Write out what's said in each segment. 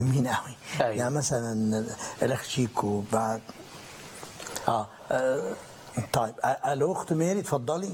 مين قوي أيوة. يعني مثلا الاخ شيكو بعد اه, آه طيب آه، الو اخت ميري اتفضلي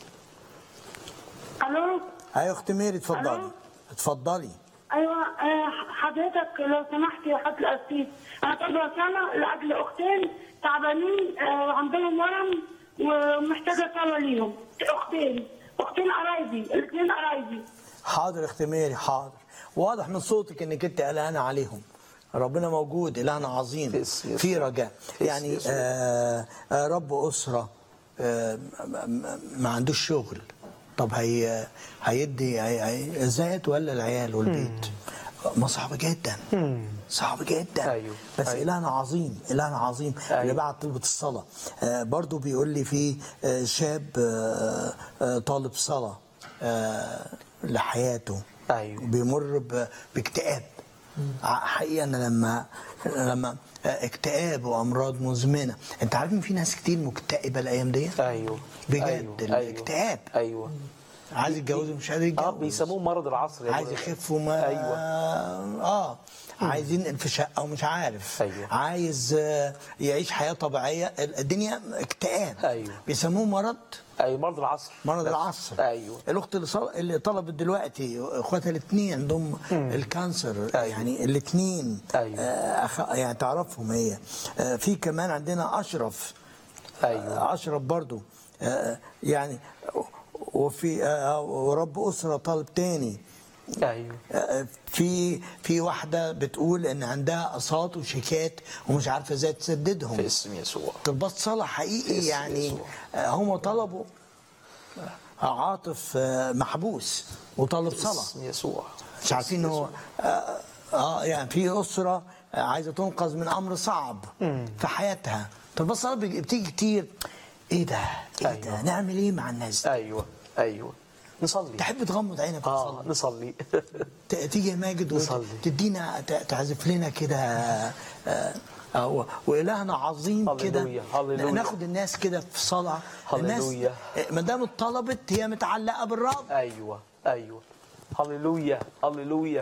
الو ايوه اخت ميري اتفضلي ألو؟ اتفضلي ايوه آه، حضرتك لو سمحت يا حضرة القسيس انا طالبه سنه لاجل اختين تعبانين آه، عندهم ورم ومحتاجه صلاه ليهم اختين اختين قرايبي الاثنين قرايبي حاضر اخت ميري حاضر واضح من صوتك انك انت قلقانه عليهم ربنا موجود الهنا عظيم باسم يسوع. في رجاء باسم يعني يسوع. آه آه رب اسره آه م- م- ما عندوش شغل طب هي هيدي هي- هي- ذات ولا العيال والبيت ما صعب جدا صعب جدا أيوه. بس أيوه. الهنا عظيم الهنا عظيم اللي أيوه. بعد طلبة الصلاة آه برضو بيقول لي في آه شاب آه آه طالب صلاة آه لحياته أيوه. بيمر ب- باكتئاب ع- حقيقة أنا لما لما آه، اكتئاب وأمراض مزمنة أنت عارف إن في ناس كتير مكتئبة الأيام دي ايوه بجد أيوه. الاكتئاب ايوه عايز يتجوز ومش قادر يتجوز اه بيسموه مرض العصر يا عايز ابونا. يخف وما ايوه اه عايزين في شقه ومش عارف أيوة. عايز آه، يعيش حياه طبيعيه الدنيا اكتئاب أيوة. بيسموه مرض ايوه مرض العصر مرض العصر ايوه الاخت اللي, صل... اللي طلبت دلوقتي اخواتها الاثنين عندهم الكانسر أيوة. يعني الاثنين أيوة. أخ... يعني تعرفهم هي آه، في كمان عندنا اشرف ايوه آه، اشرف برضو آه، يعني وفي آه، ورب اسره طالب تاني ايوه في في واحده بتقول ان عندها اقساط وشيكات ومش عارفه ازاي تسددهم في اسم يسوع طلبات صلاه حقيقي اسم يعني يسوع. آه، هم طلبوا آه، عاطف آه، محبوس وطالب في صلاه اسم يسوع مش عارفين هو آه, اه يعني في اسره آه، عايزه تنقذ من امر صعب في حياتها طلبات صلاه بيجي- بتيجي كتير ايه ده ايه ده أيوة. نعمل ايه مع الناس دي؟ ايوه ايوه نصلي تحب تغمض عينك اه وتصلي نصلي ت- تيجي يا ماجد نصلي. وتدينا ت- تعزف لنا كده آه، آه، والهنا عظيم كده هللويا، هللويا. ناخد الناس كده في صلاه الناس هللويا. ما دام اتطلبت هي متعلقه بالرب ايوه ايوه هللويا هللويا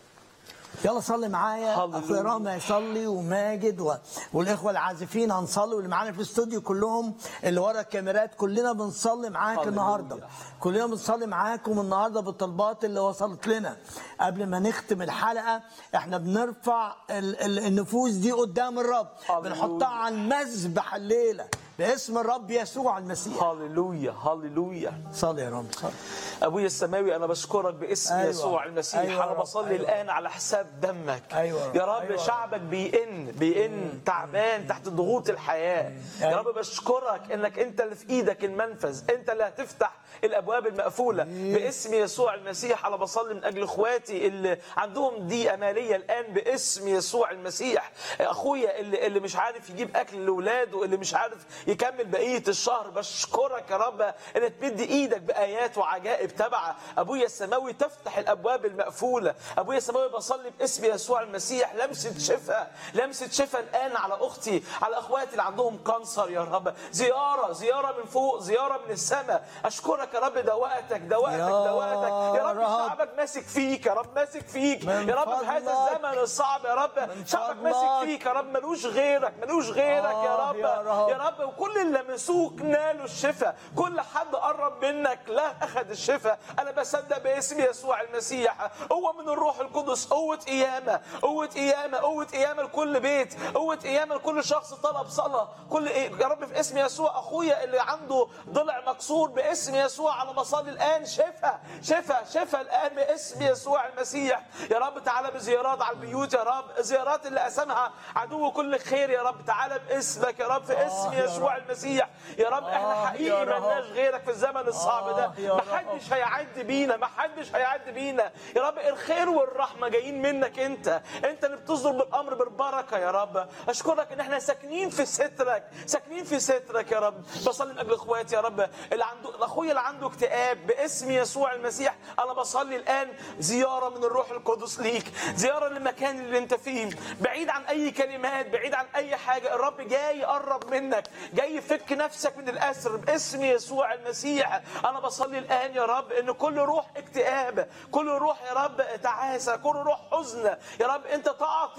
يلا صلي معايا هللويا. اخويا رامي يصلي وماجد و... والاخوه العازفين هنصلي واللي معانا في الاستوديو كلهم اللي ورا الكاميرات كلنا بنصلي معاك هللويا. النهارده كلنا بنصلي معاكم النهارده بالطلبات اللي وصلت لنا قبل ما نختم الحلقه احنا بنرفع ال... ال... النفوس دي قدام الرب هللويا. بنحطها على المذبح الليله باسم الرب يسوع المسيح هللويا هللويا صلي يا رب صلي ابويا السماوي انا بشكرك باسم أيوة. يسوع المسيح أيوة يا انا رب. بصلي أيوة. الان على حساب دمك أيوة يا رب. يا رب أيوة. شعبك بيئن بيئن تعبان تحت ضغوط الحياه يا أيوة. رب بشكرك انك انت اللي في ايدك المنفذ انت اللي هتفتح الابواب المقفوله باسم يسوع المسيح انا بصلي من اجل اخواتي اللي عندهم ضيقه ماليه الان باسم يسوع المسيح اخويا اللي, اللي مش عارف يجيب اكل لاولاده اللي مش عارف يكمل بقيه الشهر بشكرك يا رب ان تمد ايدك بايات وعجائب تبع ابويا السماوي تفتح الابواب المقفوله ابويا السماوي بصلي باسم يسوع المسيح لمسه شفاء لمسه شفاء الان على اختي على اخواتي اللي عندهم كانسر يا رب زياره زياره من فوق زياره من السماء اشكرك يا رب ده وقتك ده وقتك ده وقتك يا رب رب. شعبك ماسك فيك يا رب ماسك فيك من يا رب في هذا فضلك. الزمن الصعب يا رب شعبك فضلك. ماسك فيك يا رب ملوش غيرك ملوش غيرك يا آه، رب يا رب. يا رب وكل اللي لمسوك نالوا الشفاء كل حد قرب منك لا اخذ الشفاء انا بصدق باسم يسوع المسيح هو من الروح القدس قوه قيامه قوه قيامه قوه قيامه لكل بيت قوه قيامه لكل شخص طلب صلاه كل يا رب في اسم يسوع اخويا اللي عنده ضلع مكسور باسم يسوع انا بصلي الان شفاء شفاء شفاء الان باسم يسوع المسيح يا رب تعالى بزيارات على البيوت يا رب زيارات اللي قسمها عدو كل خير يا رب تعالى باسمك يا رب في اسم يا يسوع المسيح يا رب احنا آه، حقيقي يا رب. ملناش غيرك في الزمن الصعب آه، ده يا رب. محدش هيعدي بينا محدش هيعدي بينا يا رب الخير والرحمه جايين منك انت انت اللي بتصدر بالامر بالبركه يا رب اشكرك ان احنا ساكنين في سترك ساكنين في سترك يا رب بصلي من اجل اخواتي يا رب اللي عنده اخويا اللي عنده اكتئاب باسم يسوع المسيح انا بصلي الان زياره من الروح القدس ليك زياره للمكان اللي انت فيه بعيد عن اي كلمات بعيد عن اي حاجه الرب جاي يقرب منك جاي يفك نفسك من الاسر باسم يسوع المسيح انا بصلي الان يا رب ان كل روح اكتئاب كل روح يا رب تعاسه كل روح حزن يا رب انت تعطي